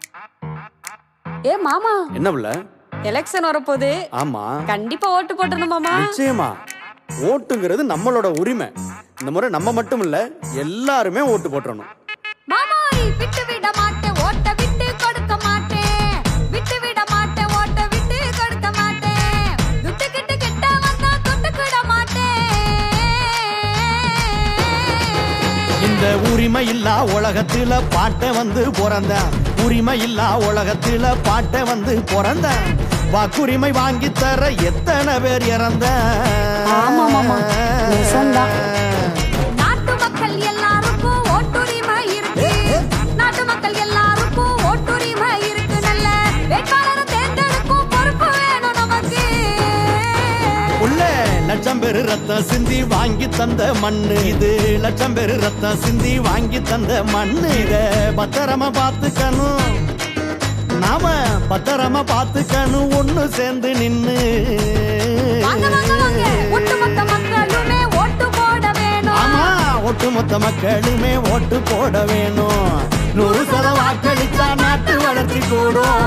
ஏ மாமா என்ன புள்ள எலெக்ஷன் வரப்போகுது ஆமா கண்டிப்பா ஓட்டு போட்டுருணும் மாமா நிச்சயமா ஓட்டுங்கிறது நம்மளோட உரிமை இந்த முறை நம்ம மட்டும் இல்ல எல்லாருமே ஓட்டு போட்டுறணும் மாமாய் விட்டு விட மாட்டேன் ஓட்ட விட்டு கொடுக்க மாட்டேன் விட்டு விட மாட்டேன் ஓட்ட விட்டு கொடுக்க மாட்டேன் துட்டு கிட்டு கிட்ட வந்தா தொட்டுக்கிட மாட்டேன் இந்த உரிமை இல்லா உலகத்துல பாட்ட வந்து பிறந்தேன் உரிமை இல்லா உலகத்துல பாட்ட வந்து பிறந்தேன் வாக்குரிமை வாங்கி தர எத்தனை பேர் இறந்த ஆமா, மாமா. நிஜம்தான். நாட்டு மக்கள் எல்லாருக்கும் ஓட்டுரிமை இருக்கு நாட்டு மக்கள் எல்லாருக்கும் ஓட்டுரிமை இருக்கு நல்ல வேட்பாளரை தேர்ந்தெடுக்கும் பொறுப்பு வேணும் நமக்கு உள்ள லட்சம் பேரு ரத்தம் சிந்தி வாங்கி தந்த மண்ணு இது லட்சம் பேரு ரத்தம் சிந்தி வாங்கி தந்த மண்ணு இத பத்திரமா பார்த்துக்கணும் நாம பத்திரமா பார்த்துக்கணும் ஒண்ணு சேர்ந்து நின்னு வாங்க வாங்க வாங்க ஒட்டுமொத்த மக்களுமே ஓட்டு போட வேணும் ஆமா ஒட்டுமொத்த மக்களுமே ஓட்டு போட வேணும் நூறு சதம் வாக்களிச்சா நாட்டு வளர்ச்சி கூடும்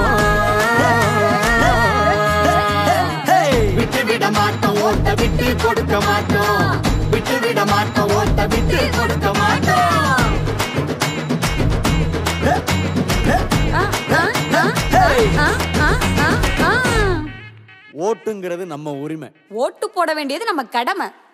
விட்டு விட மாட்டோம் ஓட்ட விட்டு கொடுக்க மாட்டோம் விட்டு விட மாட்டோம் ஓட்ட விட்டு கொடுக்க மாட்டோம் ஆ, ஆ, ஆ, ஆ, ஆ, ஆ, ஆ. ஓட்டுங்கிறது நம்ம உரிமை ஓட்டு போட வேண்டியது நம்ம கடமை